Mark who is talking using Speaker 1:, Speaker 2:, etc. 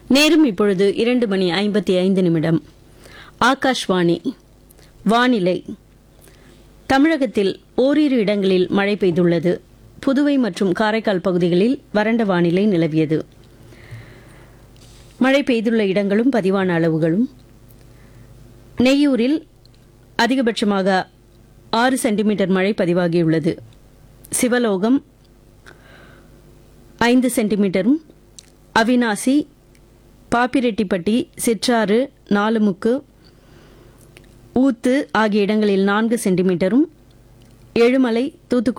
Speaker 1: நேரம் இப்பொழுது இரண்டு மணி ஐம்பத்தி ஐந்து நிமிடம் ஆகாஷ்வாணி வானிலை தமிழகத்தில் ஓரிரு இடங்களில் மழை பெய்துள்ளது புதுவை மற்றும் காரைக்கால் பகுதிகளில் வறண்ட வானிலை நிலவியது மழை பெய்துள்ள இடங்களும் பதிவான அளவுகளும் நெய்யூரில் அதிகபட்சமாக ஆறு சென்டிமீட்டர் மழை பதிவாகியுள்ளது சிவலோகம் ஐந்து சென்டிமீட்டரும் அவினாசி பாப்பிரெட்டிப்பட்டி சிற்றாறு நாலுமுக்கு ஊத்து ஆகிய இடங்களில் நான்கு சென்டிமீட்டரும் ஏழுமலை தூத்துக்குடி